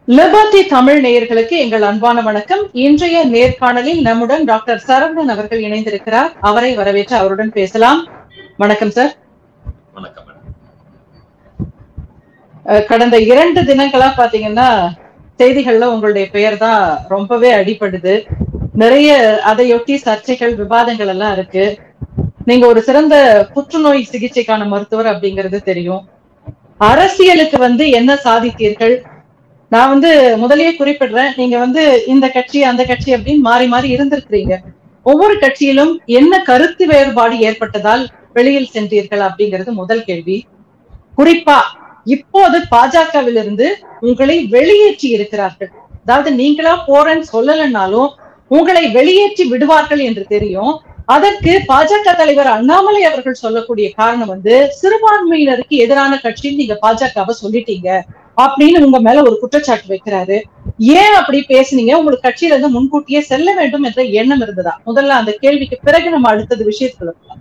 Liberty Tamil நேயர்களுக்கு எங்கள் அன்பான வணக்கம் இன்றைய நேர்காணலில் நம்முடன் டாக்டர் சரவணன் அவர்கள் இணைந்திருக்கிறார் அவரை வரவேற்று அவருடன் பேசலாம் வணக்கம் சார் வணக்கம் மேடம் அஹ் கடந்த இரண்டு தினங்களா பாத்தீங்கன்னா செய்திகள்ல உங்களுடைய பெயர் தான் ரொம்பவே அடிபடுது நிறைய அதையொட்டி சர்ச்சைகள் விவாதங்கள் எல்லாம் இருக்கு நீங்க ஒரு சிறந்த புற்றுநோய் சிகிச்சைக்கான மருத்துவர் அப்படிங்கிறது தெரியும் அரசியலுக்கு வந்து என்ன சாதித்தீர்கள் நான் வந்து முதல்லயே குறிப்பிடுறேன் நீங்க வந்து இந்த கட்சி அந்த கட்சி அப்படின்னு மாறி மாறி இருந்திருக்கிறீங்க ஒவ்வொரு கட்சியிலும் என்ன கருத்து வேறுபாடு ஏற்பட்டதால் வெளியில் சென்றீர்கள் அப்படிங்கிறது முதல் கேள்வி குறிப்பா இப்போது பாஜகவிலிருந்து உங்களை வெளியேற்றி இருக்கிறார்கள் அதாவது நீங்களா போறேன்னு சொல்லலைன்னாலும் உங்களை வெளியேற்றி விடுவார்கள் என்று தெரியும் அதற்கு பாஜக தலைவர் அண்ணாமலை அவர்கள் சொல்லக்கூடிய காரணம் வந்து சிறுபான்மையினருக்கு எதிரான கட்சின்னு நீங்க பாஜகவை சொல்லிட்டீங்க அப்படின்னு உங்க மேல ஒரு குற்றச்சாட்டு வைக்கிறாரு ஏன் அப்படி பேசுனீங்க உங்களுக்கு கட்சியில இருந்து முன்கூட்டியே செல்ல வேண்டும் என்ற எண்ணம் இருந்ததா முதல்ல அந்த கேள்விக்கு பிறகு நம்ம அடுத்தது விஷயத்துக்குள்ள போலாம்.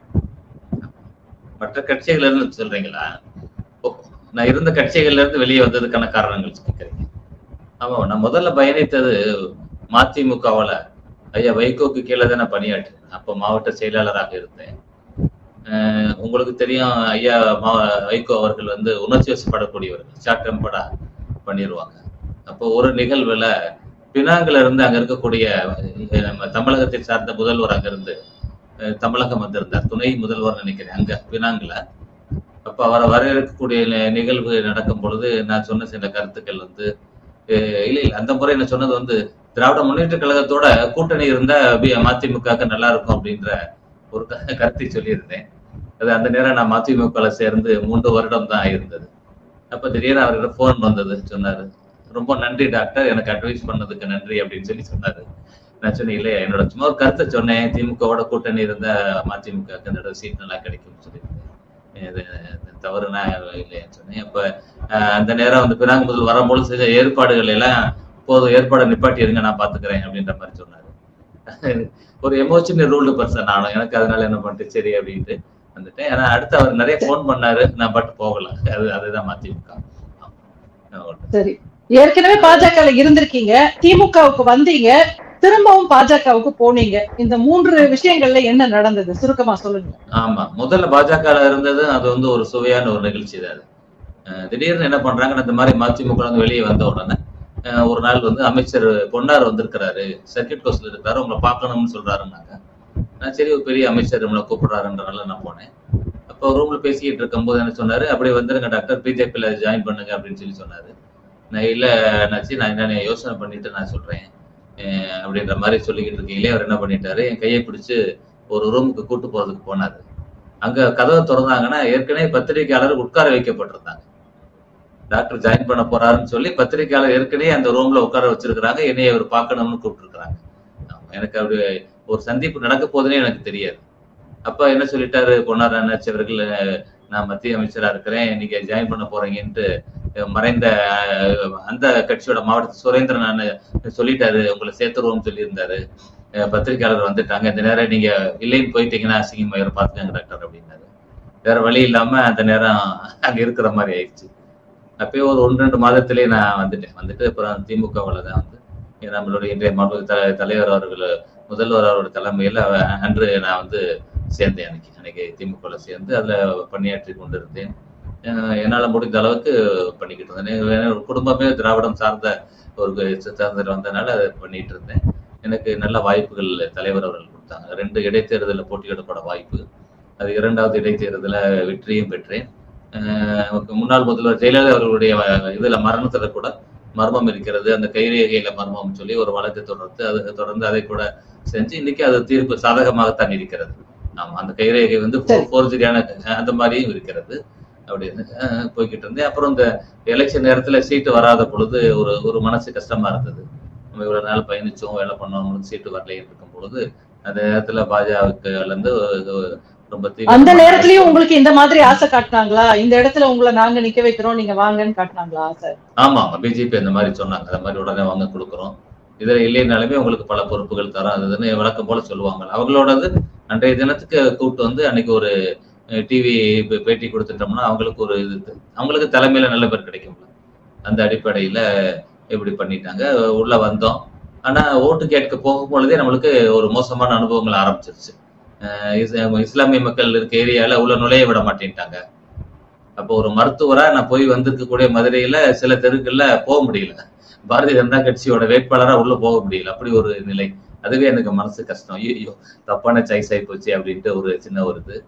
மற்ற கட்சிகள்ல இருந்து சொல்றீங்களா ஓ, நான் இருந்த கட்சிகள்ல இருந்து வெளியே வந்ததுக்கான காரணங்கள் கேட்கறீங்க ஆமா நான் முதல்ல பயணித்தது மதிமுகவுல ஐயா வைகோக்கு கீழே தான் நான் பணியாற்றினேன் அப்போ மாவட்ட செயலாளராக இருந்தேன் அஹ் உங்களுக்கு தெரியும் ஐயா மா வைகோ அவர்கள் வந்து உணர்ச்சி வசப்படக்கூடியவர்கள் ஷார்ட் டெம்பரா பண்ணிடுவாங்க அப்போ ஒரு நிகழ்வுல பினாங்குல இருந்து அங்க இருக்கக்கூடிய அஹ், நம்ம தமிழகத்தை சார்ந்த முதல்வர் அங்க இருந்து அஹ், தமிழகம் வந்திருந்தார் துணை முதல்வர் நினைக்கிறேன் அங்க பினாங்குல அப்ப அவரை வரவேற்கக்கூடிய நி- நிகழ்வு நடக்கும் பொழுது நான் சொன்ன சில கருத்துக்கள் வந்து அஹ், இல்ல இல்ல அந்த முறை நான் சொன்னது வந்து திராவிட முன்னேற்ற கழகத்தோட கூட்டணி இருந்தா பி- மதிமுகவுக்கு நல்லா இருக்கும் அப்படின்ற ஒரு க- கருத்தை சொல்லியிருந்தேன் அது அந்த நேரம் நான் மதிமுகல சேர்ந்து மூன்று வருடம் தான் இருந்தது அப்ப திடீர்னு அவர்கிட்ட ஃபோன் வந்தது சொன்னாரு ரொம்ப நன்றி டாக்டர் எனக்கு அட்வைஸ் பண்ணதுக்கு நன்றி அப்படின்னு சொல்லி சொன்னாரு நான் சொன்னேன் இல்லையா என்னோட சும்மா ஒரு கருத்தை சொன்னேன் திமுகவோட கூட்டணி இருந்தா மதிமுக இந்த தடவை சீட் நல்லா கிடைக்கும்னு சொல்லியிருந்தேன் இது இது தவறு நான் இல்லைன்னு சொன்னேன் அப்ப அஹ், அந்த நேரம் வந்து பினாங்கு முதல் வரும்பொழுது செஞ்ச ஏற்பாடுகள் எல்லாம் போதும் ஏற்பாடை நிப்பாட்டி இருங்க நான் பாத்துக்கிறேன் அப்படின்ற மாதிரி சொன்னாரு ஒரு எமோஷனல் ரூல்டு பர்சன் நானும் எனக்கு அதனால என்ன பண்ணிட்டு சரி அப்படின்ட்டு வந்துட்டேன் ஏன்னா அடுத்து அவர் நிறைய ஃபோன் பண்ணாரு நான் பட்டு போகல அது அதுதான் மதிமுக ஆமா. சரி ஏற்கனவே பாஜக இருந்திருக்கீங்க திமுகவுக்கு வந்தீங்க திரும்பவும் பாஜகவுக்கு போனீங்க இந்த மூன்று விஷயங்கள்ல என்ன நடந்தது சுருக்கமா சொல்லுங்க ஆமா முதல்ல பாஜக இருந்தது அது வந்து ஒரு சுவையான ஒரு நிகழ்ச்சி தான் அது அஹ் திடீர்னு என்ன பண்றாங்கன்னா இந்த மாதிரி மதிமுக வந்து வெளியே வந்த உடனே அஹ் ஒரு நாள் வந்து அமைச்சர் பொன்னார் வந்திருக்கிறாரு சர்க்கிட் கோஸ்ல இருக்கிறாரு உங்களை பார்க்கணும்னு சொல்றாருன்னாங்க நான் சரி ஒரு பெரிய அமைச்சர் நம்மளை கூப்பிடுறாருன்றனால நான் போனேன் அப்போ ரூம்ல பேசிக்கிட்டு இருக்கும்போது என்ன சொன்னாரு அப்படியே வந்துருங்க டாக்டர் பிஜேபியில ஜாயின் பண்ணுங்க அப்படின்னு சொல்லி சொன்னாரு நான் இல்ல என்னாச்சு நான் என்ன யோசனை பண்ணிட்டு நான் சொல்றேன் அஹ் அப்படின்ற மாதிரி சொல்லிக்கிட்டு இருக்கீங்களே அவர் என்ன பண்ணிட்டாரு என் கையை பிடிச்சு ஒரு ரூமுக்கு கூட்டு போறதுக்கு போனாரு அங்க கதவை திறந்தாங்கன்னா ஏற்கனவே பத்திரிகையாளர் உட்கார வைக்கப்பட்டிருந்தாங்க டாக்டர் ஜாயின் பண்ண போறாருன்னு சொல்லி பத்திரிகையாளர் ஏற்கனவே அந்த ரூம்ல உட்கார வச்சிருக்கிறாங்க என்னைய அவர் பார்க்கணும்னு கூப்பிட்டுருக்காங்க எனக்கு அப்படி ஒரு சந்திப்பு நடக்க போதுன்னே எனக்கு தெரியாது அப்ப என்ன சொல்லிட்டாரு பொன்னார் அண்ணாச்சி அவர்கள் அஹ், நான் மத்திய அமைச்சரா இருக்கிறேன் நீங்க ஜாயின் பண்ண போறீங்கன்ட்டு அஹ், மறைந்த அஹ், அந்த கட்சியோட மாவட்ட சுரேந்திரன் அண்ணன் சொல்லிட்டாரு உங்களை சேர்த்துருவோம்னு சொல்லியிருந்தாரு அஹ், பத்திரிகையாளர் வந்துட்டாங்க இந்த நேரம் நீங்க இல்லைன்னு போயிட்டீங்கன்னா அசிங்கமாயிரம் பார்த்துக்கங்க டாக்டர் அப்படின்னாரு வேற வழி இல்லாம அந்த நேரம் அங்க இருக்கிற மாதிரி ஆயிடுச்சு அப்பயே ஒரு ஒன்று ரெண்டு மாதத்திலே நான் வந்துட்டேன் வந்துட்டு அப்புறம் திமுகவில் தான் வந்து நம்மளுடைய இன்றைய மாநில தலை தலைவர் அவர்கள் முதல்வர் அவரோட தலைமையில் அன்று நான் வந்து சேர்ந்தேன் அன்னைக்கு அன்னைக்கு திமுகவில் சேர்ந்து அதில் பணியாற்றி கொண்டு இருந்தேன் அஹ் என்னால முடிந்த அளவுக்கு பண்ணிக்கிட்டு இருந்தேன் ஏன்னா ஒரு குடும்பமே திராவிடம் சார்ந்த ஒரு சித்தாந்தத்தில் வந்ததுனால அதை பண்ணிட்டு இருந்தேன் எனக்கு நல்ல வாய்ப்புகள் தலைவர் அவர்கள் கொடுத்தாங்க ரெண்டு இடைத்தேர்தலில் போட்டியிடப்பட வாய்ப்பு அது இரண்டாவது இடைத்தேர்தலில் வெற்றியும் பெற்றேன் அஹ் நமக்கு முன்னாள் முதல்வர் ஜெயலலிதா அவர்களுடைய வ- இதுல மரணத்துல கூட மர்மம் இருக்கிறது அந்த கைரேகையில மர்மம் சொல்லி ஒரு வழக்கு தொடர்ந்து அது தொடர்ந்து அதை கூட செஞ்சு இன்னைக்கு அது தீர்ப்பு சாதகமாகத்தான் இருக்கிறது ஆமா அந்த கைரேகை வந்து சரி. போர்ஜரியான அந்த மாதிரியும் இருக்கிறது அப்படின்னு அஹ், போய்கிட்டு இருந்தேன் அப்புறம் இந்த எலெக்ஷன் நேரத்துல சீட்டு வராத பொழுது ஒரு ஒரு மனசு கஷ்டமா இருந்தது நம்ம இவ்வளவு நாள் பயணிச்சோம் வேலை பண்ணோம் நம்மளுக்கு சீட்டு வரலைன்னு இருக்கும் பொழுது அந்த நேரத்துல பாஜகவுக்கு இருந்து ரொம்ப அந்த தீவிரமா- நேரத்திலயும் உங்களுக்கு இந்த மாதிரி ஆசை காட்டினாங்களா இந்த இடத்துல உங்களை நாங்க நிக்க வைக்கிறோம் நீங்க வாங்கன்னு காட்டினாங்களா ஆசை ஆமா ஆமா பிஜேபி அந்த மாதிரி சொன்னாங்க அந்த மாதிரி உடனே வாங்க கொடுக்குறோம் இதுல இல்லைனாலுமே உங்களுக்கு பல பொறுப்புகள் தரோம் அது இதுன்னு வழக்கம் போல சொல்லுவாங்க அவங்களோடது அன்றைய தினத்துக்கு கூப்பிட்டு வந்து அன்னைக்கு ஒரு டிவி பேட்டி கொடுத்துட்டோம்னா அவங்களுக்கு ஒரு இது அவங்களுக்கு தலைமையில நல்ல பேர் கிடைக்கும்ல அந்த அடிப்படையில இப்படி பண்ணிட்டாங்க உள்ள வந்தோம் ஆனா ஓட்டு கேட்க போகும் பொழுதே நம்மளுக்கு ஒரு மோசமான அனுபவங்கள் ஆரம்பிச்சிருச்சு அஹ் இஸ்- இஸ்லாமிய மக்கள் இருக்க ஏரியால உள்ள நுழைய விட மாட்டேன்ட்டாங்க அப்போ ஒரு மருத்துவரா நான் போய் வந்திருக்கக்கூடிய மதுரையில சில தெருக்கள்ல போக முடியல பாரதிய ஜனதா கட்சியோட வேட்பாளரா உள்ள போக முடியல அப்படி ஒரு நிலை அதுவே எனக்கு மனசு கஷ்டம் ஐயோ தப்பான சாய்ஸ் ஆகி போச்சு அப்படின்ட்டு ஒரு சின்ன ஒரு இது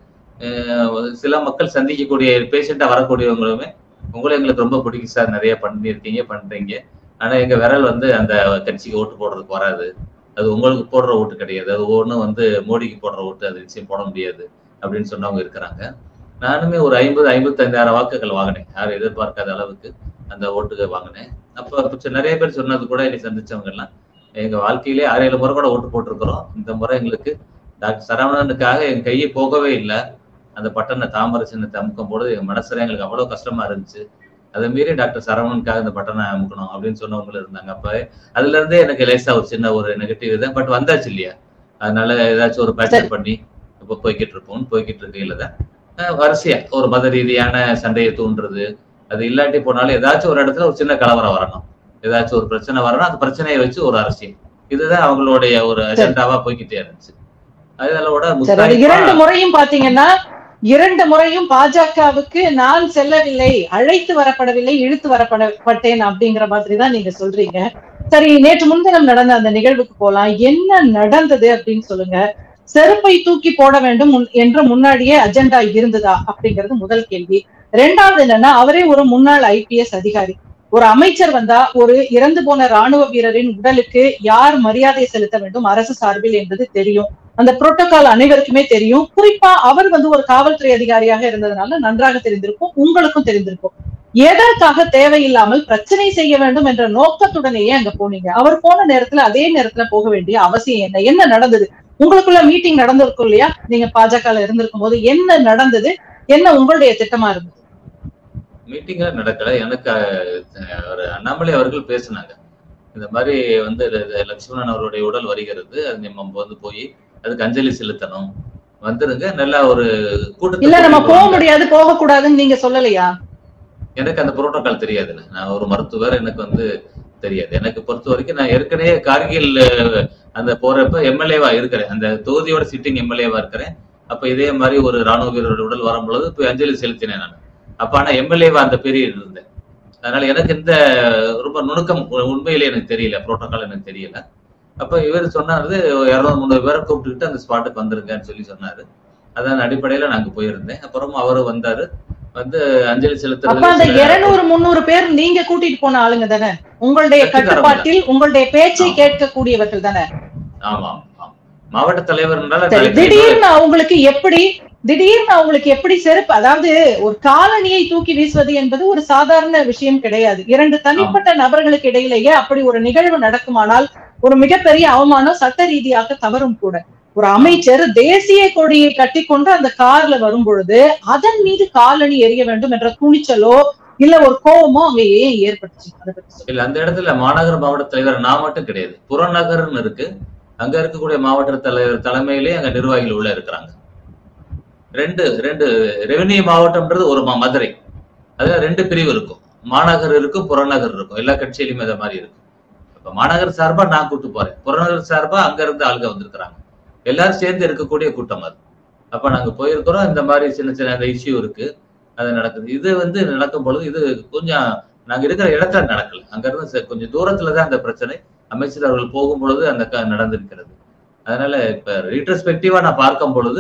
அஹ் சில மக்கள் சந்திக்கக்கூடிய பேஷண்டா வரக்கூடியவங்களுமே உங்களை எங்களுக்கு ரொம்ப பிடிக்கும் சார் நிறைய பண்ணியிருக்கீங்க பண்றீங்க ஆனா எங்க விரல் வந்து அந்த கட்சிக்கு ஓட்டு போடுறதுக்கு வராது அது உங்களுக்கு போடுற ஓட்டு கிடையாது அது ஒன்றும் வந்து மோடிக்கு போடுற ஓட்டு அது நிச்சயம் போட முடியாது அப்படின்னு சொன்னவங்க இருக்கிறாங்க நானுமே ஒரு ஐம்பது ஐம்பத்தைந்தாயிரம் வாக்குகள் வாங்கினேன் யாரும் எதிர்பார்க்காத அளவுக்கு அந்த ஓட்டுகள் வாங்கினேன் அப்போ அப்ப நிறைய பேர் சொன்னது கூட என்னை சந்திச்சவங்க எல்லாம் எங்க வாழ்க்கையிலே ஆறு ஏழு முறை கூட ஓட்டு போட்டிருக்கிறோம் இந்த முறை எங்களுக்கு டாக்டர் சரவணனுக்காக என் கையை போகவே இல்லை அந்த பட்டனை தாமரை சின்னத்தை அமுக்கும் பொழுது எங்க மனசுல எங்களுக்கு அவ்வளவு கஷ்டமா இருந்துச்சு அதை மீறி டாக்டர் சரவணனுக்காக இந்த பட்டனை அமுக்கணும் அப்படின்னு சொன்னவங்களும் இருந்தாங்க அப்ப அதுல இருந்தே எனக்கு லேசா ஒரு சின்ன ஒரு நெகட்டிவ் தான் பட் வந்தாச்சு இல்லையா அதனால ஏதாச்சும் ஒரு பேட்டர் பண்ணி இப்போ போய்கிட்டு இருப்போம் போய்கிட்டு இருக்கையில தான் அஹ் வரிசையா ஒரு மத ரீதியான சண்டையை தூண்டுறது அது இல்லாட்டி போனாலும் ஏதாச்சும் ஒரு இடத்துல ஒரு சின்ன கலவரம் வரணும் ஏதாச்சும் ஒரு பிரச்சனை வரணும் அந்த பிரச்சனையை வச்சு ஒரு அரசியல் இதுதான் அவங்களுடைய ஒரு அஜெண்டாவா போய்கிட்டே இருந்துச்சு அதோட சரி அது முஸ்தாலிஃபா இரண்டு முறையும் பாத்தீங்கன்னா இரண்டு முறையும் பாஜகவுக்கு நான் செல்லவில்லை அழைத்து வரப்படவில்லை இழுத்து வரப்படப்பட்டேன் அப்படிங்கிற மாதிரி தான் நீங்க சொல்றீங்க சரி நேற்று முன்தினம் நடந்த அந்த நிகழ்வுக்கு போலாம் என்ன நடந்தது அப்படின்னு சொல்லுங்க செருப்பை தூக்கி போட வேண்டும் முன்- என்ற முன்னாடியே அஜெண்டா இருந்ததா அப்படிங்கிறது முதல் கேள்வி ரெண்டாவது என்னன்னா அவரே ஒரு முன்னாள் ஐபிஎஸ் அதிகாரி ஒரு அமைச்சர் வந்தா ஒரு இறந்து போன ராணுவ வீரரின் உடலுக்கு யார் மரியாதை செலுத்த வேண்டும் அரசு சார்பில் என்பது தெரியும் அந்த புரோட்டோகால் அனைவருக்குமே தெரியும் குறிப்பா அவர் வந்து ஒரு காவல்துறை அதிகாரியாக இருந்ததுனால நன்றாக தெரிந்திருக்கும் உங்களுக்கும் தெரிந்திருக்கும் எதற்காக தேவையில்லாமல் பிரச்சனை செய்ய வேண்டும் என்ற நோக்கத்துடனேயே அங்க போனீங்க அவர் போன நேரத்துல அதே நேரத்துல போக வேண்டிய அவசியம் என்ன என்ன நடந்தது உங்களுக்குள்ள மீட்டிங் நடந்திருக்கும் இல்லையா நீங்க பாஜக இருந்திருக்கும் போது என்ன நடந்தது என்ன உங்களுடைய திட்டமா இருந்தது மீட்டிங்ல நடக்கல எனக்கு அஹ், ஒரு அண்ணாமலை அவர்கள் பேசினாங்க இந்த மாதிரி வந்து ல- லட்சுமணன் அவருடைய உடல் வருகிறது அது நம்ம வந்து போய் அதுக்கு அஞ்சலி செலுத்தணும் வந்துருங்க நல்லா ஒரு கூட்டத்தை இல்ல நம்ம கூட்டிட்டு போக வாங்க. முடியாது போக கூடாதுன்னு நீங்க சொல்லலையா எனக்கு அந்த புரோட்டோகால் தெரியாதுல்ல நான் ஒரு மருத்துவர் எனக்கு வந்து தெரியாது எனக்கு பொறுத்த வரைக்கும் நான் ஏற்கனவே கார்கில் அஹ், அந்த போறப்ப எம்எல்ஏவா இருக்கிறேன் அந்த தொகுதியோட சிட்டிங் எம்எல்ஏவா இருக்கிறேன் அப்ப இதே மாதிரி ஒரு ராணுவ வீரரோட உடல் வரும் பொழுது போய் அஞ்சலி செலுத்தினேன் நான் அப்ப ஆனா எம்எல்ஏவா அந்த பீரியட் இருந்தேன் அதனால எனக்கு இந்த ரொம்ப நுணுக்கம் உ- உண்மையிலே எனக்கு தெரியல புரோட்டோகால் எனக்கு தெரியல அப்ப இவர் சொன்னாரு இரநூறு முந்நூறு பேரை கூப்பிட்டுக்கிட்டு அந்த ஸ்பாட்டுக்கு வந்துருங்கன்னு சொல்லி சொன்னாரு அதன் அடிப்படையில நாங்க போயிருந்தேன் அப்புறமா அவரு வந்தாரு வந்து அஞ்சலி அப்ப அந்த செலுத்துறது இருநூறு முந்நூறு பேர் நீங்க கூட்டிட்டு போன ஆளுங்க தானே உங்களுடைய கட்சிக்காரங்க தான். கட்டுப்பாட்டில் உங்களுடைய பேச்சை ஆமா. கேட்கக்கூடியவர்கள் தானே ஆமா ஆமா மாவட்ட தலைவர்னால சரி தலைவர் திடீர்னு அவங்களுக்கு எப்படி திடீர்னு அவங்களுக்கு எப்படி செருப்பு அதாவது ஒரு காலணியை தூக்கி வீசுவது என்பது ஒரு சாதாரண விஷயம் கிடையாது இரண்டு தனிப்பட்ட நபர்களுக்கு இடையிலேயே அப்படி ஒரு நிகழ்வு நடக்குமானால் ஒரு மிகப்பெரிய அவமானம் சட்ட ரீதியாக தவறும் கூட ஒரு அமைச்சர் தேசிய கொடியை கட்டிக்கொண்டு அந்த கார்ல வரும் பொழுது அதன் மீது காலணி எறிய வேண்டும் என்ற துணிச்சலோ இல்ல ஒரு கோபமோ அங்க ஏன் ஏற்பட்டுச்சு அதை பத்தி சொல்லுங்க. இல்ல அந்த இடத்துல மாநகர மாவட்ட தலைவர் நான் மட்டும் கிடையாது புறநகர்னு இருக்கு அங்க இருக்கக்கூடிய மாவட்ட தலைவர் தலைமையிலே அங்க நிர்வாகிகள் உள்ள இருக்கிறாங்க ரெண்டு ரெண்டு ரெவென்யூ மாவட்டம்ன்றது ஒரு மா- மதுரை அதுல ரெண்டு பிரிவு இருக்கும் மாநகர் இருக்கும் புறநகர் இருக்கும் எல்லா கட்சியிலுமே அது மாதிரி இருக்கும் இப்ப மாநகர் சார்பா நான் கூட்டு போறேன் புறநகர் சார்பா அங்க இருந்து ஆளுங்க வந்திருக்கிறாங்க எல்லாரும் சேர்ந்து இருக்கக்கூடிய கூட்டம் அது அப்ப நாங்க போயிருக்கிறோம் இந்த மாதிரி சின்ன சின்ன அந்த இஷ்யூ இருக்கு அது நடக்குது இது வந்து நடக்கும் பொழுது இது கொஞ்சம் நாங்க இருக்கிற இடத்துல நடக்கல அங்க இருந்து ச- கொஞ்சம் தூரத்துல தான் அந்த பிரச்சனை அமைச்சர் அவர்கள் போகும் பொழுது அந்த க- நடந்திருக்கிறது அதனால இப்ப ரீட்ரஸ்பெக்டிவா நான் பார்க்கும் பொழுது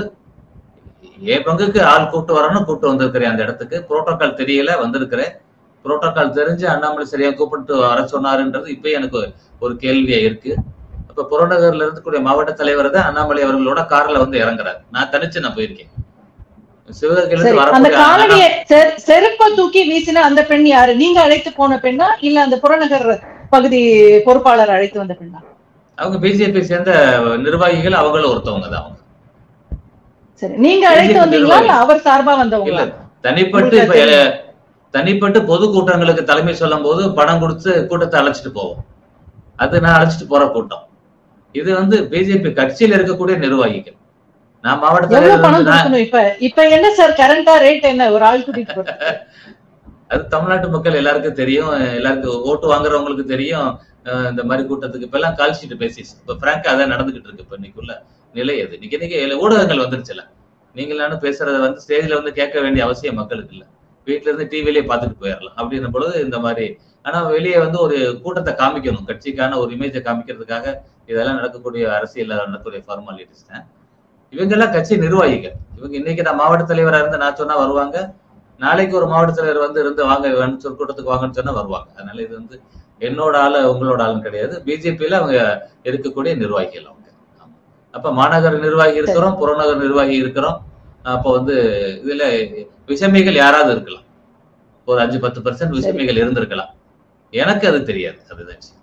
என் பங்குக்கு ஆள் கூட்டு வரணும் கூட்டு வந்திருக்கிறேன் அந்த இடத்துக்கு புரோட்டோகால் தெரியல வந்திருக்கிறேன் புரோட்டோகால் தெரிஞ்சு அண்ணாமலை சரியா கூப்பிட்டு வர சொன்னாருன்றது இப்ப எனக்கு ஒரு கேள்வியா இருக்கு அப்ப புறநகர்ல இருக்கக்கூடிய மாவட்ட தலைவர் தான் அண்ணாமலை அவர்களோட கார்ல வந்து இறங்குறாரு நான் தனிச்சு நான் போயிருக்கேன் சிவகங்கையில சரி இருந்து அந்த வரக்கூடிய அண்ணா- காலணியை செ- செருப்பை தூக்கி வீசின அந்த பெண் யாரு நீங்க அழைத்து போன பெண்ணா இல்ல அந்த புறநகர் பகுதி பொறுப்பாளர் அழைத்து வந்த பெண்ணா அவங்க பிஜேபி சேர்ந்த நிர்வாகிகள் அவங்களும் ஒருத்தவங்க தான் அவங்க சரி நீங்க அழைத்து BJP வந்தீங்களா இல்ல நிர்வாகி. அவர் சார்பா இல்ல வந்தவங்களா தனிப்பட்டு இப்ப உங்களுக்கு எ- தனிப்பட்டு பொது கூட்டங்களுக்கு தலைமை சொல்லும் போது பணம் கொடுத்து கூட்டத்தை அழைச்சிட்டு போவோம் அது நான் அழைச்சிட்டு போற கூட்டம் இது வந்து பிஜேபி கட்சியில இருக்கக்கூடிய நிர்வாகிகள் நான் மாவட்ட எவ்வளவு தலைவர் பணம் வந்து நான் கொடுக்கணும் இப்ப இப்ப என்ன சார் கரண்டா ரேட் என்ன ஒரு ஆள் கூட்டிட்டு போறது அது தமிழ்நாட்டு மக்கள் எல்லாருக்கும் தெரியும் எல்லாருக்கும் ஓட்டு வாங்குறவங்களுக்கு தெரியும் அஹ் இந்த மாதிரி கூட்டத்துக்கு இப்ப எல்லாம் கால் ஷீட் பேசிஸ் இப்ப பிராங்கா அதான் நடந்துகிட்டு இருக்கு இப்ப இன்னைக்குள்ள நிலை அது இன்னைக்கு இன்னைக்கு எல்லா ஊடகங்கள் வந்துருச்சுல நீங்கள் நானும் பேசுறத வந்து ஸ்டேஜ்ல வந்து கேட்க வேண்டிய அவசியம் மக்களுக்கு இல்ல வீட்ல இருந்து டிவிலேயே பார்த்துட்டு போயிடலாம் அப்படின்ற பொழுது இந்த மாதிரி ஆனா வெளியே வந்து ஒரு கூட்டத்தை காமிக்கணும் கட்சிக்கான ஒரு இமேஜை காமிக்கிறதுக்காக இதெல்லாம் நடக்கக்கூடிய அரசியல் நடக்கக்கூடிய ஃபார்மாலிட்டிஸ் தான் இவங்கெல்லாம் கட்சி நிர்வாகிகள் இவங்க இன்னைக்கு நான் மாவட்ட தலைவரா இருந்து நான் சொன்னா வருவாங்க நாளைக்கு ஒரு மாவட்ட தலைவர் வந்து இருந்து வாங்க வேணும் சொல் கூட்டத்துக்கு வாங்கன்னு சொன்னா வருவாங்க அதனால இது வந்து என்னோட ஆளு உங்களோட ஆளும் கிடையாது பிஜேபியில அவங்க இருக்கக்கூடிய நிர்வாகிகள் அவங்க ஆமா. அப்ப மாநகர நிர்வாகி இருக்கிறோம் புறநகர் நிர்வாகி இருக்கிறோம் அப்ப வந்து இதுல விஷமிகள் யாராவது இருக்கலாம் ஒரு அஞ்சு பத்து பர்சன்ட் விஷமிகள் இருந்திருக்கலாம் எனக்கு அது தெரியாது அதுதான் விஷயம்.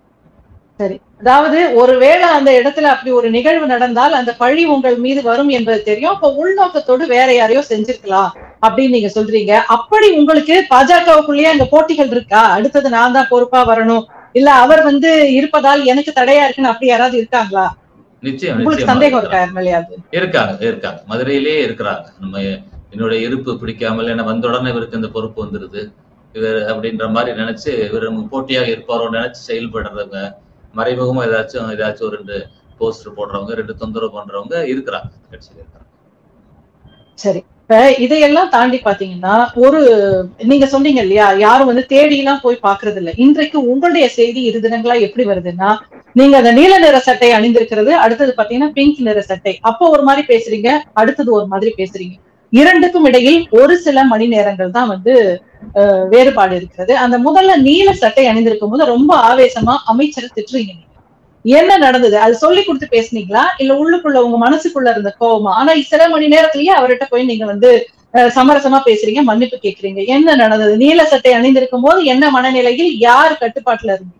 அதாவது ஒருவேளை அந்த இடத்துல அப்படி ஒரு நிகழ்வு நடந்தால் அந்த பழி உங்கள் மீது வரும் என்பது தெரியும் அப்ப உள்நோக்கத்தோடு வேற யாரையோ செஞ்சிருக்கலாம் அப்படின்னு நீங்க சொல்றீங்க அப்படி உங்களுக்கு பாஜகவுக்குள்ளேயே அங்க போட்டிகள் இருக்கா அடுத்தது நான் தான் பொறுப்பா வரணும் இல்ல அவர் வந்து இருப்பதால் எனக்கு தடையா இருக்குன்னு அப்படி யாராவது இருக்காங்களா நிச்சயம் உங்களுக்கு நிச்சயமா சந்தேகம் இருக்கலாம். இருக்கா யார் மேலேயாவது இருக்காங்க இருக்காங்க மதுரையிலேயே இருக்கிறாங்க நம்ம என்னோட இருப்பு பிடிக்காமல் என்ன வந்த உடனே இவருக்கு இந்த பொறுப்பு வந்துருது இவர் அப்படின்ற மாதிரி நினைச்சு இவர் நமக்கு போட்டியாக இருப்பாரோ நினைச்சு செயல்படுறவங்க மறைமுகமா ஏதாச்சும் ஏதாச்சும் ஒரு ரெண்டு போஸ்டர் போடுறவங்க ரெண்டு தொந்தரவு பண்றவங்க இருக்கிறாங்க கட்சியில இருக்கிறாங்க சரி இப்ப இதையெல்லாம் தாண்டி பாத்தீங்கன்னா ஒரு நீங்க சொன்னீங்க இல்லையா யாரும் வந்து தேடி எல்லாம் போய் பாக்குறது இல்ல இன்றைக்கு உங்களுடைய செய்தி இரு தினங்களா எப்படி வருதுன்னா நீங்க அந்த நீல நிற சட்டை அணிந்திருக்கிறது அடுத்தது பாத்தீங்கன்னா பிங்க் நிற சட்டை அப்போ ஒரு மாதிரி பேசுறீங்க அடுத்தது ஒரு மாதிரி பேசுறீங்க இரண்டுக்கும் இடையில் ஒரு சில மணி நேரங்கள் தான் வந்து அஹ், வேறுபாடு இருக்கிறது அந்த முதல்ல நீல சட்டை அணிந்திருக்கும் போது ரொம்ப ஆவேசமா அமைச்சரை திட்டுறீங்க நீங்க என்ன நடந்தது அது சொல்லி கொடுத்து பேசுனீங்களா இல்ல உள்ளுக்குள்ள உங்க மனசுக்குள்ள இருந்த கோவமா ஆனா சில மணி நேரத்திலேயே அவர்கிட்ட போய் நீங்க வந்து அஹ், சமரசமா பேசுறீங்க மன்னிப்பு கேக்குறீங்க என்ன நடந்தது நீல சட்டை அணிந்திருக்கும் போது என்ன மனநிலையில் யார் கட்டுப்பாட்டுல இருந்தீங்க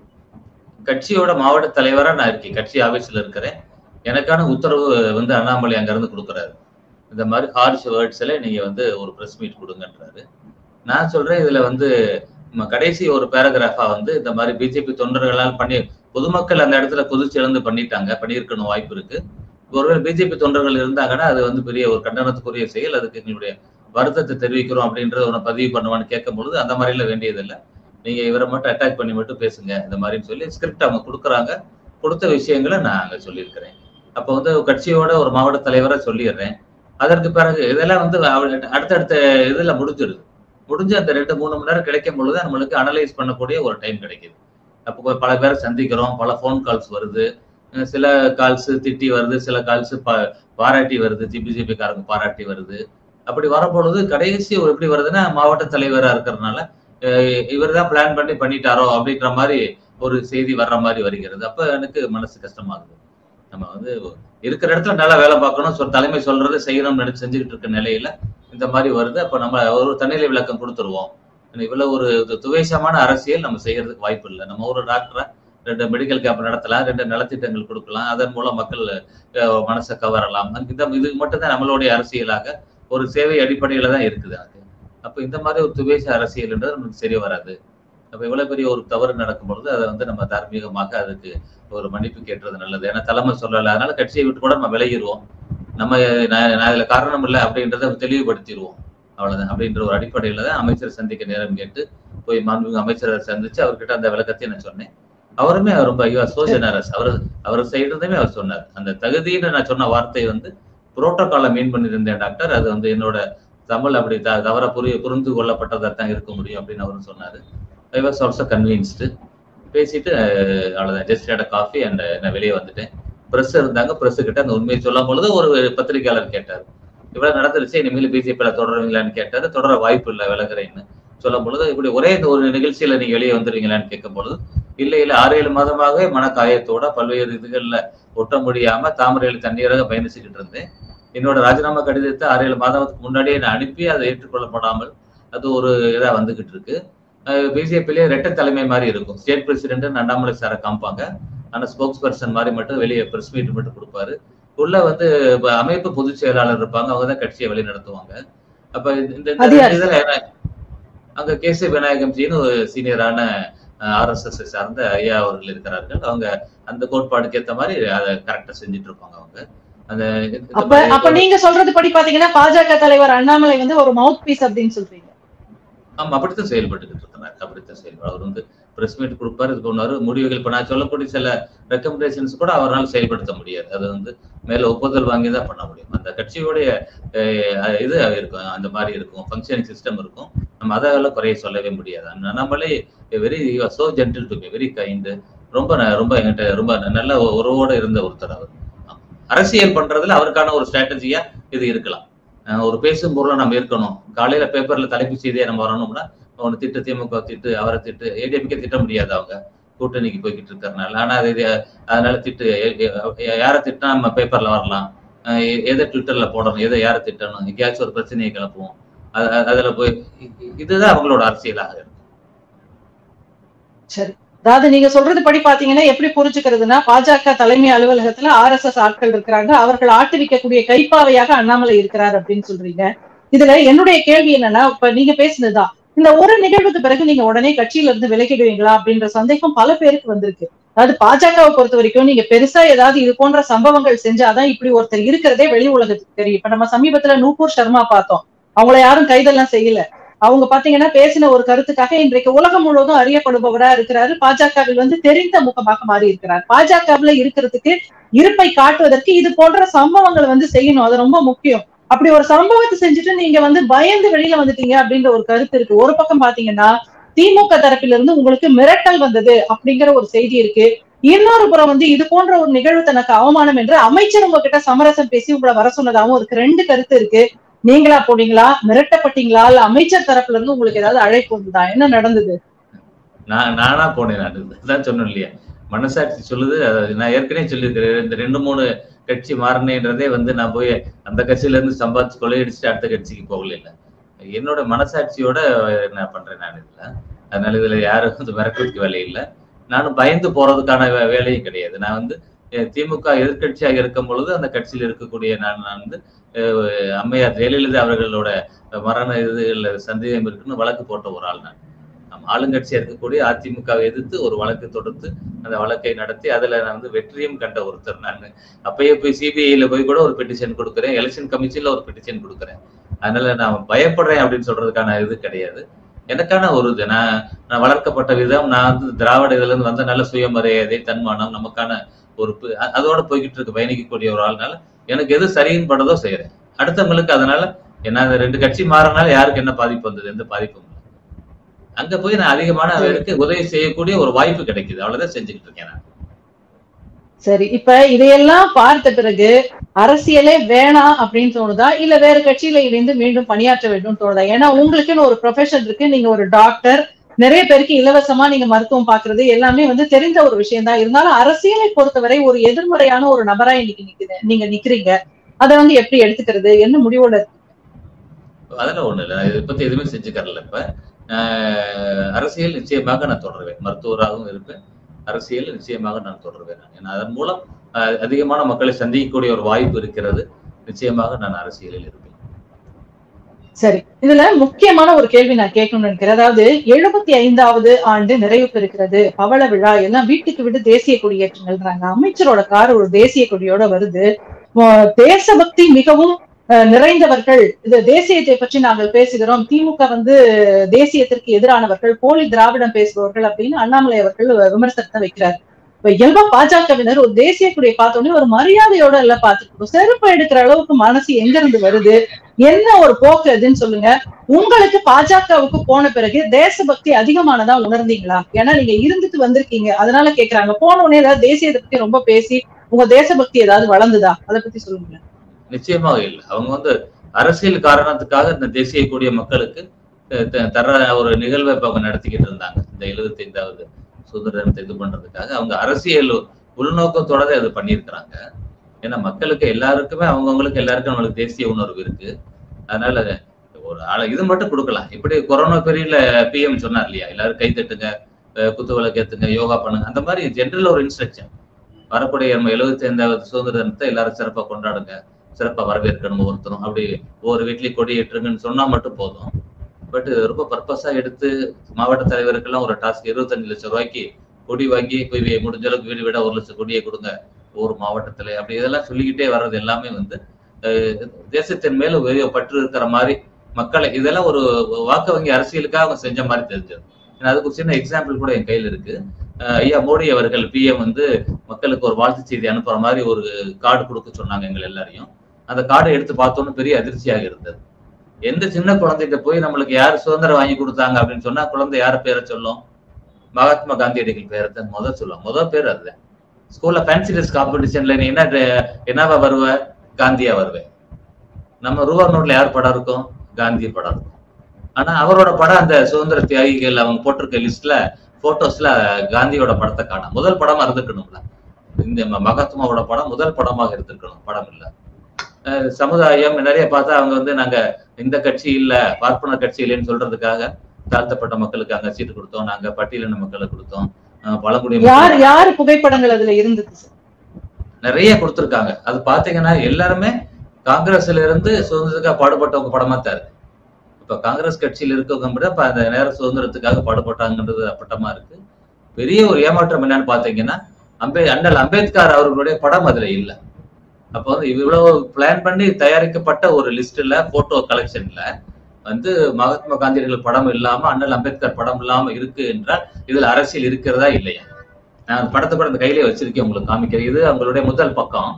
கட்சியோட மாவட்ட தலைவரா நான் இருக்கேன் கட்சி ஆபீஸ்ல இருக்கிறேன் எனக்கான உத்தரவு வந்து அண்ணாமலை அங்க இருந்து கொடுக்குறாரு இந்த மாதிரி ஹார்ஷ் வேர்ட்ஸ்ல நீங்க வந்து ஒரு பிரஸ் மீட் கொடுங்கன்றாரு நான் சொல்றேன் இதுல வந்து ம- கடைசி ஒரு பேராகிராஃபா வந்து இந்த மாதிரி பிஜேபி தொண்டர்களால் பண்ணி பொதுமக்கள் அந்த இடத்துல கொதிச்சு எழுந்து பண்ணிட்டாங்க பண்ணியிருக்கணும் வாய்ப்பு இருக்கு ஒருவேளை பிஜேபி தொண்டர்கள் இருந்தாங்கன்னா அது வந்து பெரிய ஒரு கண்டனத்துக்குரிய செயல் அதுக்கு எங்களுடைய வருத்தத்தை தெரிவிக்கிறோம் அப்படின்றத ஒன்று பதிவு பண்ணுவான்னு கேட்கும் பொழுது அந்த மாதிரிலாம் வேண்டியதில்லை நீங்க இவரை மட்டும் அட்டாக் பண்ணி மட்டும் பேசுங்க இந்த மாதிரின்னு சொல்லி ஸ்கிரிப்ட் அவங்க கொடுக்குறாங்க கொடுத்த விஷயங்களை நான் அங்க சொல்லியிருக்கிறேன் அப்போ வந்து கட்சியோட ஒரு மாவட்ட தலைவரை சொல்லிடுறேன் அதற்கு பிறகு இதெல்லாம் வந்து அவ- அடுத்தடுத்த இதுல முடிஞ்சிருது முடிஞ்சு அந்த ரெண்டு மூணு மணி நேரம் கிடைக்கும் பொழுது நம்மளுக்கு அனலைஸ் பண்ணக்கூடிய ஒரு டைம் கிடைக்குது அப்போ போய் பல பேரை சந்திக்கிறோம் பல ஃபோன் கால்ஸ் வருது அஹ் சில கால்ஸ் திட்டி வருது சில கால்ஸ் பாராட்டி வருது ஜிபிஜிபி காரங்க பாராட்டி வருது அப்படி வரும்பொழுது கடைசி ஒரு எப்படி வருதுன்னா மாவட்ட தலைவரா இருக்கிறதுனால இவர் தான் பிளான் பண்ணி பண்ணிட்டாரோ அப்படின்ற மாதிரி ஒரு செய்தி வர்ற மாதிரி வருகிறது அப்ப எனக்கு மனசு கஷ்டமாகுது நம்ம வந்து இருக்கிற இடத்துல நல்லா வேலை பார்க்கணும் சொல் தலைமை சொல்றது செய்யணும்னு நினைச்சு செஞ்சுக்கிட்டு இருக்க நிலையில இந்த மாதிரி வருது அப்ப நம்ம ஒரு தன்னிலை விளக்கம் கொடுத்துருவோம் இவ்வளவு ஒரு து- துவேஷமான அரசியல் நம்ம செய்யறதுக்கு வாய்ப்பு இல்லை நம்ம ஒரு டாக்டரா ரெண்டு மெடிக்கல் கேம்ப் நடத்தலாம் ரெண்டு நலத்திட்டங்கள் கொடுக்கலாம் அதன் மூலம் மக்கள் அஹ், மனசை கவரலாம் அந்த- இந்த இது மட்டும் தான் நம்மளுடைய அரசியலாக ஒரு சேவை அடிப்படையில தான் இருக்குது எனக்கு அப்ப இந்த மாதிரி ஒரு துவேஷ அரசியல்ன்றது நமக்கு சரி வராது அப்ப இவ்வளவு பெரிய ஒரு தவறு நடக்கும் பொழுது அதை வந்து நம்ம தார்மீகமாக அதுக்கு ஒரு மன்னிப்பு கேட்டுறது நல்லது ஏன்னா தலைமை சொல்லல அதனால கட்சியை விட்டு கூட நம்ம விலகிடுவோம் நம்ம நான் நான் இதுல காரணம் இல்லை அப்படின்றத தெளிவுபடுத்திடுவோம் அவ்வளவுதான் அப்படின்ற ஒரு அடிப்படையில தான் அமைச்சர் சந்திக்க நேரம் கேட்டு போய் மாண்புமிகு அமைச்சரை சந்திச்சு அவர்கிட்ட அந்த விளக்கத்தையும் நான் சொன்னேன் அவருமே ரொம்ப ஐயோ சோ ஜெனரஸ் அவர் அவர் சைடு இருந்துமே அவர் சொன்னார் அந்த தகுதின்னு நான் சொன்ன வார்த்தை வந்து புரோட்டோகாலை மீன் பண்ணியிருந்தேன் டாக்டர் அது வந்து என்னோட தமிழ் அப்படி த தவற புரிய புரிந்து கொள்ளப்பட்டதா தான் இருக்க முடியும் அப்படின்னு அவரும் சொன்னாரு ஐ வாஸ் ஆல்சோ கன்வின்ஸ்டு பேசிட்டு அஹ், அவ்வளவுதான் ஜஸ்ட் ஹேட் காஃபி அண்ட் நான் வெளியே வந்துட்டேன் பிரஸ் இருந்தாங்க பிரஸ் கிட்ட அந்த உண்மையை சொல்லும் பொழுது ஒரு பத்திரிகையாளர் கேட்டார் இவ்வளவு நடந்துருச்சு இனிமேல் பிஜேபியில தொடருவீங்களான்னு கேட்டாரு தொடர வாய்ப்பு இல்லை விலகுறேன்னு சொல்லும் பொழுது இப்படி ஒரே இந்த ஒரு நிகழ்ச்சியில நீங்க வெளியே வந்துருவீங்களான்னு கேட்கும் பொழுது இல்ல இல்ல ஆறு ஏழு மாதமாகவே மனக்காயத்தோட பல்வேறு இதுகள்ல ஒட்ட முடியாம தாமரையில் தண்ணீராக பயணிச்சுக்கிட்டு இருந்தேன் என்னோட ராஜினாமா கடிதத்தை ஆறு ஏழு மாதத்துக்கு முன்னாடியே நான் அனுப்பி அதை ஏற்றுக்கொள்ளப்படாமல் அது ஒரு இதா வந்துகிட்டு இருக்கு பிஜேபிலே ரெட்டை தலைமை மாதிரி இருக்கும் ஸ்டேட் பிரசிடென்ட் அண்ணாமலை சாரை காமிப்பாங்க ஆனா ஸ்போக்ஸ் பர்சன் மாதிரி மட்டும் வெளியே பிரஸ் மீட் மட்டும் கொடுப்பாரு உள்ள வந்து இப்ப அமைப்பு பொதுச் செயலாளர் இருப்பாங்க அவங்க தான் கட்சியை வழி நடத்துவாங்க அப்ப இந்த இந்த அது யார் ரெண்டு இதுல என்ன- அங்க கேசி விநாயகம் ஜின்னு ஒரு சீனியரான ஆர்எஸ்எஸ் சார்ந்த ஐயா அவர்கள் இருக்கிறார்கள் அவங்க அந்த கோட்பாடுக்கு ஏத்த மாதிரி அதை கரெக்டா செஞ்சுட்டு இருப்பாங்க அவங்க அந்த இந்த- இந்த அப்ப அப்ப நீங்க சொல்றது படி பாத்தீங்கன்னா பாஜக தலைவர் அண்ணாமலை வந்து ஒரு மவுத் பீஸ் அப்படின்னு சொல்றீங்க ஆமா அப்படித்தான் செயல்பட்டுக்கிட்டு இருக்கிறார் அப்படித்தான் செயல்படு அவர் வந்து பிரஸ் மீட் கொடுப்பாரு இது பண்ணுவாரு முடிவுகள் இப்ப நான் சொல்லக்கூடிய சில ரெக்கமெண்டேஷன்ஸ் கூட அவரால் செயல்படுத்த முடியாது அது வந்து மேல ஒப்புதல் வாங்கி தான் பண்ண முடியும் அந்த கட்சியோடைய அஹ், இது இருக்கும் அந்த மாதிரி இருக்கும் ஃபங்க்ஷனிங் சிஸ்டம் இருக்கும் நம்ம அதெல்லாம் குறைய சொல்லவே முடியாது ஆனா நம்மளே very so gentle to be very kind ரொம்ப ந- ரொம்ப என்கிட்ட ரொம்ப நல்ல உறவோட இருந்த ஒருத்தர் அவர் அரசியல் பண்றதுல அவருக்கான ஒரு ஸ்ட்ராட்டஜியா இது இருக்கலாம் அஹ் ஒரு பேசும் பொருளை நம்ம இருக்கணும் காலையில பேப்பர்ல தலைப்பு செய்தியா நம்ம வரணும்னா அவனை திட்டு திமுக திட்டு அவரை திட்டு ஏடிஎம்கே திட்ட முடியாது அவங்க கூட்டணிக்கு போய்கிட்டு இருக்கிறனால ஆனா அது இது- அதனால திட்டு எ- எ- யாரை திட்டினா நம்ம பேப்பர்ல வரலாம் அஹ் எ- எதை ட்விட்டர்ல போடணும் எதை யாரை திட்டணும் எங்கேயாச்சும் ஒரு பிரச்சனையை கிளப்புவோம் அது- அது- அதுல போய் இ- இ- இதுதான் அவங்களோட அரசியலாக இருக்கு சரி அதாவது நீங்க சொல்றது படி பாத்தீங்கன்னா எப்படி புரிஞ்சுக்கிறதுனா பாஜக தலைமை அலுவலகத்துல ஆர் எஸ் எஸ் ஆட்கள் இருக்கிறாங்க அவர்கள் ஆட்டுவிக்கக்கூடிய கைப்பாவையாக அண்ணாமலை இருக்கிறார் அப்படின்னு சொல்றீங்க இதுல என்னுடைய கேள்வி என்னன்னா இப்ப நீங்க பேசினதுதான் இந்த ஒரு நிகழ்வுக்கு பிறகு நீங்க உடனே கட்சியில இருந்து விலகிடுவீங்களா அப்படின்ற சந்தேகம் பல பேருக்கு வந்திருக்கு அதாவது பாஜகவை பொறுத்த வரைக்கும் நீங்க பெருசா ஏதாவது இது போன்ற சம்பவங்கள் செஞ்சாதான் இப்படி ஒருத்தர் இருக்கிறதே வெளி உலகத்துக்கு தெரியும் இப்ப நம்ம சமீபத்துல நூபூர் சர்மா பார்த்தோம் அவங்கள யாரும் கைதெல்லாம் செய்யல அவங்க பாத்தீங்கன்னா பேசின ஒரு கருத்துக்காக இன்றைக்கு உலகம் முழுவதும் அறியப்படுபவரா இருக்கிறாரு பாஜகவில் வந்து தெரிந்த முகமாக மாறி இருக்கிறார் பாஜகவுல இருக்கிறதுக்கு இருப்பை காட்டுவதற்கு இது போன்ற சம்பவங்களை வந்து செய்யணும் அது ரொம்ப முக்கியம் அப்படி ஒரு சம்பவத்தை செஞ்சுட்டு நீங்க வந்து பயந்து வெளியில வந்துட்டீங்க அப்படின்ற ஒரு கருத்து இருக்கு ஒரு பக்கம் பாத்தீங்கன்னா திமுக தரப்பில இருந்து உங்களுக்கு மிரட்டல் வந்தது அப்படிங்கிற ஒரு செய்தி இருக்கு இன்னொரு புறம் வந்து இது போன்ற ஒரு நிகழ்வு தனக்கு அவமானம் என்று அமைச்சர் உங்ககிட்ட சமரசம் பேசி உங்களை வர சொன்னதாகவும் இருக்கு ரெண்டு கருத்து இருக்கு நீங்களா போனீங்களா மிரட்டப்பட்டீங்களா இல்ல அமைச்சர் தரப்புல இருந்து உங்களுக்கு ஏதாவது அழைப்பு வந்ததா என்ன நடந்தது நான் நானா போனேன் நான் இதுதான் சொன்னேன் இல்லையா மனசாட்சி சொல்லுது அது நான் ஏற்கனவே சொல்லியிருக்கிறேன் இந்த ரெண்டு மூணு கட்சி மாறினேன்றதே வந்து நான் போய் அந்த கட்சியில இருந்து சம்பாதிச்சு கொள்ளையடிச்சுட்டு அடுத்த கட்சிக்கு போகல இல்ல என்னோட மனசாட்சியோட நான் பண்றேன் நான் இதுல அதனால இதுல யாரும் வந்து மிரட்டுறதுக்கு வேலை இல்லை நானும் பயந்து போறதுக்கான வே- வேலையும் கிடையாது நான் வந்து அஹ், திமுக எதிர்க்கட்சியாக இருக்கும் பொழுது அந்த கட்சியில் இருக்கக்கூடிய நான் நான் வந்து அஹ், அம்மையார் ஜெயலலிதா அவர்களோட மரண இதுல சந்தேகம் இருக்குன்னு வழக்கு போட்ட ஒரு ஆள் நான் ஆமா, ஆளுங்கட்சியா இருக்கக்கூடிய அதிமுகவை எதிர்த்து ஒரு வழக்கு தொடுத்து அந்த வழக்கை நடத்தி அதுல நான் வந்து வெற்றியும் கண்ட ஒருத்தர் நான் அப்பயே போய் சிபிஐல போய் கூட ஒரு பெட்டிஷன் கொடுக்குறேன் எலெக்ஷன் கமிஷன்ல ஒரு பெட்டிஷன் கொடுக்குறேன் அதனால நான் பயப்படுறேன் அப்படின்னு சொல்றதுக்கான இது கிடையாது எனக்கான ஒரு இது நான் நான் வளர்க்கப்பட்ட விதம் நான் வந்து திராவிட இதுல இருந்து வந்த நல்ல சுயமரியாதை தன்மானம் நமக்கான ஒரு பு- அ- அதோட போய்கிட்டு இருக்கு பயணிக்கக்கூடிய ஒரு ஆள்னால எனக்கு எது சரின்னு படுதோ செய்யறேன் அடுத்தவங்களுக்கு அதனால என்ன அந்த ரெண்டு கட்சி மாறினால யாருக்கு என்ன பாதிப்பு வந்தது எந்த பாதிப்பும் இல்லை அங்க போய் நான் அதிகமான பேருக்கு உதவி செய்யக்கூடிய ஒரு வாய்ப்பு கிடைக்குது அவ்வளவுதான் செஞ்சுக்கிட்டு இருக்கேன் நான் சரி இப்ப இதையெல்லாம் பார்த்த பிறகு அரசியலே வேணாம் அப்படின்னு தோணுதா இல்ல வேற கட்சியில இணைந்து மீண்டும் பணியாற்ற வேண்டும் தோணுதா ஏன்னா உங்களுக்குன்னு ஒரு ப்ரொஃபஷன் இருக்கு நீங்க ஒரு டாக்டர் நிறைய பேருக்கு இலவசமா நீங்க மருத்துவம் பாக்குறது எல்லாமே வந்து தெரிந்த ஒரு விஷயம் தான் இருந்தாலும் அரசியலை பொறுத்தவரை ஒரு எதிர்மறையான ஒரு நபரா இன்னைக்கு நிக்குது நீங்க நிக்கிறீங்க அதை வந்து எப்படி எடுத்துக்கிறது என்ன முடிவோட இருக்கு? அதெல்லாம் ஒண்ணு இல்லை இதை பத்தி எதுவுமே செஞ்சுக்கறல இப்ப ஆஹ் அரசியல் நிச்சயமாக நான் தொடருவேன் மருத்துவராகவும் இருப்பேன் அரசியல் நிச்சயமாக நான் தொடருவேன் நான் ஏன்னா அதன் மூலம் ஆஹ் அதிகமான மக்களை சந்திக்கக்கூடிய ஒரு வாய்ப்பு இருக்கிறது நிச்சயமாக நான் அரசியலில் இருப்பேன் சரி இதுல முக்கியமான ஒரு கேள்வி நான் கேட்கணும்னு நினைக்கிறேன் அதாவது எழுபத்தி ஐந்தாவது ஆண்டு நிறைவு பெறுகிறது பவள விழா எல்லாம் வீட்டுக்கு வீடு தேசிய கொடியேற்றங்கள்ன்றாங்க அமைச்சரோட கார் ஒரு தேசிய கொடியோட வருது மோ- தேசபக்தி மிகவும் அஹ், நிறைந்தவர்கள் இது தேசியத்தை பற்றி நாங்கள் பேசுகிறோம் திமுக வந்து தேசியத்திற்கு எதிரானவர்கள் போலி திராவிடம் பேசுபவர்கள் அப்படின்னு அண்ணாமலை அவர்கள் விமர்சனத்தை வைக்கிறார் இப்ப இயல்பா பாஜகவினர் ஒரு தேசிய கொடியை பார்த்த உடனே ஒரு மரியாதையோட எல்லாம் பார்த்துக்கணும் செருப்பு எடுக்கிற அளவுக்கு மனசு எங்க இருந்து வருது என்ன ஒரு போக்கு அதுன்னு சொல்லுங்க உங்களுக்கு பாஜகவுக்கு போன பிறகு தேசபக்தி அதிகமானதா உணர்ந்தீங்களா ஏன்னா நீங்க இருந்துட்டு வந்திருக்கீங்க அதனால கேக்குறாங்க போன உடனே ஏதாவது தேசியத்தை பத்தி ரொம்ப பேசி உங்க தேசபக்தி ஏதாவது வளர்ந்துதா அதை பத்தி சொல்லுங்க நிச்சயமாக இல்லை அவங்க வந்து அரசியல் காரணத்துக்காக இந்த தேசிய கூடிய மக்களுக்கு அஹ், த- தர ஒரு நிகழ்வை இப்ப அவங்க நடத்திக்கிட்டு இருந்தாங்க இந்த எழுபத்தி ஐந்தாவது சுதந்திரத்தை இது பண்றதுக்காக அவங்க அரசியல் உள்நோக்கத்தோட தான் இது பண்ணியிருக்கிறாங்க ஏன்னா மக்களுக்கு எல்லாருக்குமே அவங்கவுங்களுக்கு எல்லாருக்கும் நம்மளுக்கு தேசிய உணர்வு இருக்கு அதனால ஒரு ஆள இது மட்டும் கொடுக்கலாம் இப்படி கொரோனா பீரியட்ல பிஎம் சொன்னார் இல்லையா எல்லாரும் கை தட்டுங்க அஹ், குத்து விளக்கு ஏத்துங்க யோகா பண்ணுங்க அந்த மாதிரி ஜென்ரல் ஒரு இன்ஸ்ட்ரக்ஷன் வரக்கூடிய நம்ம எழுபத்தி ஐந்தாவது சுதந்திர தினத்தை எல்லாரும் சிறப்பா கொண்டாடுங்க சிறப்பா வரவேற்கணும் ஒவ்வொருத்தரும் அப்படி ஒவ்வொரு வீட்லயும் கொடி ஏற்றுங்கன்னு சொன்னா மட்டும் போதும் பட் ரொம்ப பர்பஸா எடுத்து மாவட்ட தலைவருக்கெல்லாம் ஒரு டாஸ்க் இருபத்தஞ்சு லட்சம் ரூபாய்க்கு கொடி வாங்கி போய் வி- முடிஞ்ச அளவுக்கு வீடு விட ஒரு லட்சம் கொடியை கொடுங்க ஒவ்வொரு மாவட்டத்துல அப்படி இதெல்லாம் சொல்லிக்கிட்டே வர்றது எல்லாமே வந்து அஹ், தேசத்தின் மேல பெரிய பற்று இருக்கிற மாதிரி மக்களை இதெல்லாம் ஒரு வாக்கு வங்கி அரசியலுக்காக அவங்க செஞ்ச மாதிரி தெரிஞ்சது ஏன்னா அதுக்கு ஒரு சின்ன எக்ஸாம்பிள் கூட என் கையில் இருக்கு அஹ் ஐயா மோடி அவர்கள் பிஎம் வந்து மக்களுக்கு ஒரு வாழ்த்து செய்தி அனுப்புற மாதிரி ஒரு கார்டு கொடுக்க சொன்னாங்க எங்கள் எல்லாரையும் அந்த கார்டை எடுத்து பார்த்தோன்னு பெரிய அதிர்ச்சியாக இருந்தது எந்த சின்ன குழந்தைகிட்ட போய் நம்மளுக்கு யார் சுதந்திரம் வாங்கி கொடுத்தாங்க அப்படின்னு சொன்னா குழந்தை யார் பேரை சொல்லும் மகாத்மா காந்தியடிகள் பேரை தான் முதல் சொல்லும் முதல் பேர் அதுதான் ஸ்கூல்ல ஃபேன்சி ட்ரெஸ் காம்படிஷன்ல நீ என்ன dre- என்னவா வருவ காந்தியா வருவேன் நம்ம ரூபா நோட்ல யார் படம் இருக்கும் காந்தி படம் இருக்கும் ஆனா அவரோட படம் அந்த சுதந்திர தியாகிகள் அவங்க போட்டிருக்க லிஸ்ட்ல போட்டோஸ்ல காந்தியோட படத்தை காணும் முதல் படமா இருந்திருக்கணும்ல இந்த ம- மகாத்மாவோட படம் முதல் படமாக இருந்திருக்கணும் படம் இல்ல அஹ் சமுதாயம் நிறைய பார்த்தா அவங்க வந்து நாங்க இந்த கட்சி இல்ல பார்ப்பனர் கட்சி இல்லைன்னு சொல்றதுக்காக தாழ்த்தப்பட்ட மக்களுக்கு அங்க சீட்டு கொடுத்தோம் நாங்க பட்டியலின மக்களுக்கு கொடுத்தோம் அஹ் பழங்குடி யார் மக்களுக்கு யார் புகைப்படங்கள் அதுல இருந்தது சார் நிறைய கொடுத்திருக்காங்க அது பாத்தீங்கன்னா எல்லாருமே காங்கிரஸ்ல இருந்து சுதந்திரத்துக்காக பாடுபட்டவங்க படமா தான் இருக்கு இப்ப காங்கிரஸ் கட்சியில இருக்கவங்க விட இப்ப அந்த நேர சுதந்திரத்துக்காக பாடுபட்டாங்கன்றது அப்பட்டமா இருக்கு பெரிய ஒரு ஏமாற்றம் என்னன்னு பாத்தீங்கன்னா அம்பே அண்ணல் அம்பேத்கர் அவர்களுடைய படம் அதுல இல்ல அப்ப வந்து இவ்வளவு பிளான் பண்ணி தயாரிக்கப்பட்ட ஒரு லிஸ்ட்ல போட்டோ கலெக்ஷன்ல வந்து மகாத்மா காந்தியடிகள் படம் இல்லாம அண்ணல் அம்பேத்கர் படம் இல்லாம இருக்கு என்றால் இதுல அரசியல் இருக்கிறதா இல்லையா நான் அந்த படத்தை கூட அந்த கையிலே வச்சிருக்கேன் உங்களுக்கு காமிக்கிறேன் இது அவங்களுடைய முதல் பக்கம்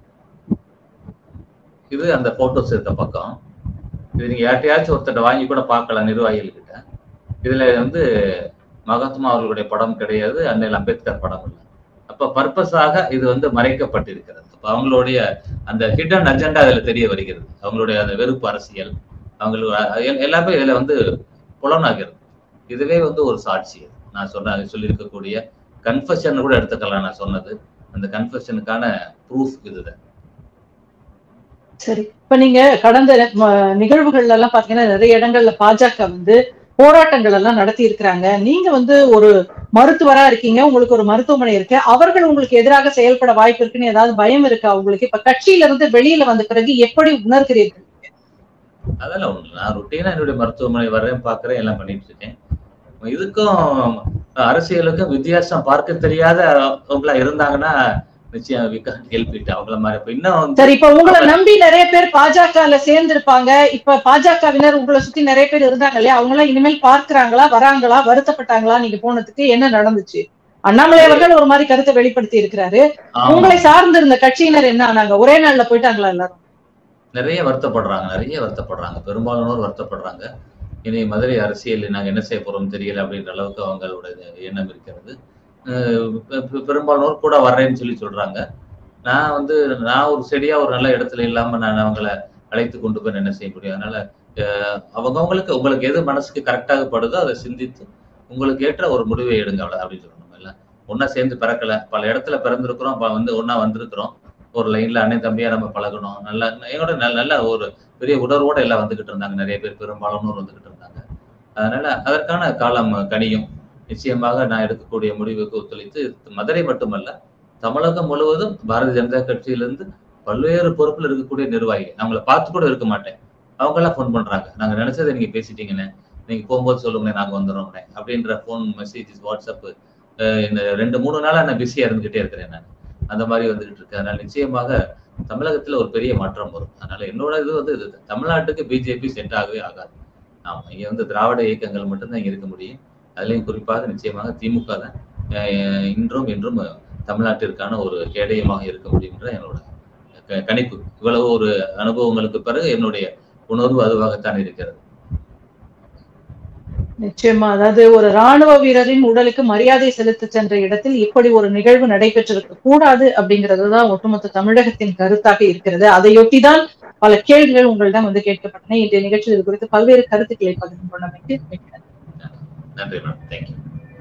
இது அந்த போட்டோஸ் இருக்க பக்கம் இது நீங்க யார்ட்டையாச்சும் ஒருத்தட்ட வாங்கி கூட பார்க்கலாம் நிர்வாகிகள் கிட்ட இதுல வந்து மகாத்மா அவர்களுடைய படம் கிடையாது அண்ணல் அம்பேத்கர் படம் இல்லை அப்ப பர்பஸாக இது வந்து மறைக்கப்பட்டிருக்கிறது அப்ப அவங்களுடைய அந்த ஹிடன் அஜெண்டா அதுல தெரிய வருகிறது அவங்களுடைய அந்த வெறுப்பு அரசியல் அவங்களுக்கு எல்- எல்லாமே இதுல வந்து புலனாகிறது இதுவே வந்து ஒரு சாட்சி அது. நான் சொன்ன சொல்லியிருக்கக்கூடிய கன்ஃபெஷன் கூட எடுத்துக்கலாம் நான் சொன்னது அந்த கன்ஃபெஷனுக்கான ப்ரூஃப் இதுதான் சரி இப்ப நீங்க கடந்த ம- நிகழ்வுகள்ல எல்லாம் பாத்தீங்கன்னா நிறைய இடங்கள்ல பாஜக வந்து போராட்டங்கள் எல்லாம் நடத்தி இருக்கிறாங்க நீங்க வந்து ஒரு மருத்துவரா இருக்கீங்க உங்களுக்கு ஒரு மருத்துவமனை இருக்கு அவர்கள் உங்களுக்கு எதிராக செயல்பட வாய்ப்பு இருக்குன்னு ஏதாவது பயம் இருக்கா உங்களுக்கு இப்ப கட்சியில இருந்து வெளியில வந்த பிறகு எப்படி உணர்கிறீர்கள் அதெல்லாம் ஒண்ணு நான் ருட்டீனா என்னுடைய மருத்துவமனை வர்றேன் பார்க்கறேன் எல்லாம் பண்ணிட்டு இருக்கேன் இதுக்கும் அரசியலுக்கும் வித்தியாசம் பார்க்க தெரியாதவங்களா இருந்தாங்கன்னா நிச்சயம் வி கான் ஹெல்ப் இட் அவங்கள மாதிரி இப்ப இன்னும் வந்து சரி இப்ப உங்களை நம்பி நிறைய பேர் பாஜகல சேர்ந்து இருப்பாங்க இப்ப பாஜகவினர் உங்களை சுத்தி நிறைய பேர் இருந்தாங்க இல்லையா அவங்க எல்லாம் இனிமேல் பார்க்கறாங்களா வராங்களா வருத்தப்பட்டாங்களா நீங்க போனதுக்கு என்ன நடந்துச்சு அண்ணாமலை அவர்கள் ஒரு மாதிரி கருத்தை வெளிப்படுத்தி இருக்கிறாரு ஆமா, உங்களை சார்ந்து இருந்த கட்சியினர் என்ன ஆனாங்க ஒரே நாள்ல போயிட்டாங்களா எல்லாரும் நிறைய வருத்தப்படுறாங்க நிறைய வருத்தப்படுறாங்க பெரும்பாலானோர் வருத்தப்படுறாங்க இனி மதுரை அரசியல் நாங்க என்ன செய்ய போறோம் தெரியல அப்படின்ற அளவுக்கு அவங்களோட எண்ணம் இருக்கிறது அஹ் பெ- பெ- பெரும்பாலானோர் கூட வர்றேன்னு சொல்லி சொல்றாங்க நான் வந்து நான் ஒரு செடியா ஒரு நல்ல இடத்துல இல்லாம நான் அவங்கள அழைத்து கொண்டு போய் என்ன செய்ய முடியும் அதனால அஹ் அவங்கவங்களுக்கு உங்களுக்கு எது மனசுக்கு கரெக்டாக படுதோ அதை சிந்தித்து உங்களுக்கு ஏற்ற ஒரு முடிவை எடுங்க அவ்வளவு அப்படின்னு சொல்லணும் இல்ல ஒன்னா சேர்ந்து பிறக்கல பல இடத்துல பிறந்திருக்கிறோம் ப- வந்து ஒன்னா வந்திருக்கிறோம் ஒரு லைன்ல அண்ணன் தம்பியா நம்ம பழகணும் நல்லா எங்களோட நல்ல நல்ல ஒரு பெரிய உணர்வோட எல்லாம் வந்துகிட்டு இருந்தாங்க நிறைய பேர் பெரும்பாலானோர் வந்துகிட்டு இருந்தாங்க அதனால அதற்கான காலம் கனியும் நிச்சயமாக நான் எடுக்கக்கூடிய முடிவுக்கு ஒத்துழைத்து மதுரை மட்டுமல்ல தமிழகம் முழுவதும் பாரதிய ஜனதா கட்சியிலிருந்து பல்வேறு பொறுப்புல இருக்கக்கூடிய நிர்வாகிகள் அவங்கள பார்த்து கூட இருக்க மாட்டேன் அவங்க எல்லாம் ஃபோன் பண்றாங்க நாங்க நினைச்சதை நீங்க பேசிட்டீங்கண்ணே நீங்க போகும்போது சொல்லுங்கண்ணே நாங்க வந்துடுறோம்ண்ணே அப்படின்ற ஃபோன் மெசேஜஸ் வாட்ஸ்அப் இந்த ரெண்டு மூணு நாளா நான் பிஸியா இருந்துகிட்டே இருக்கிறேன் நான் அந்த மாதிரி வந்துகிட்டு இருக்கு அதனால நிச்சயமாக தமிழகத்துல ஒரு பெரிய மாற்றம் வரும் அதனால என்னோட இது வந்து இது தமிழ்நாட்டுக்கு பிஜேபி செட் ஆகவே ஆகாது ஆமா இங்க வந்து திராவிட இயக்கங்கள் மட்டும்தான் இங்க இருக்க முடியும் அதுலயும் குறிப்பாக நிச்சயமாக திமுக தான் அஹ், இன்றும் என்றும் தமிழ்நாட்டிற்கான ஒரு கேடயமாக இருக்க முடியும்ன்ற என்னோட க- கணிப்பு இவ்வளவு ஒரு அனுபவங்களுக்கு பிறகு என்னுடைய உணர்வு அதுவாகத்தான் இருக்கிறது நிச்சயமா அதாவது ஒரு ராணுவ வீரரின் உடலுக்கு மரியாதை செலுத்த சென்ற இடத்தில் இப்படி ஒரு நிகழ்வு நடைபெற்றிருக்க கூடாது அப்படிங்கறதுதான் ஒட்டுமொத்த தமிழகத்தின் கருத்தாக இருக்கிறது அதையொட்டிதான் பல கேள்விகள் உங்களிடம் வந்து கேட்கப்பட்டன இன்றைய நிகழ்ச்சியில் இது குறித்து பல்வேறு கருத்துக்களை பகிர்ந்து கொண்டமைக்கு மிக்க நன்றி. நன்றி மேடம் தேங்க்யூ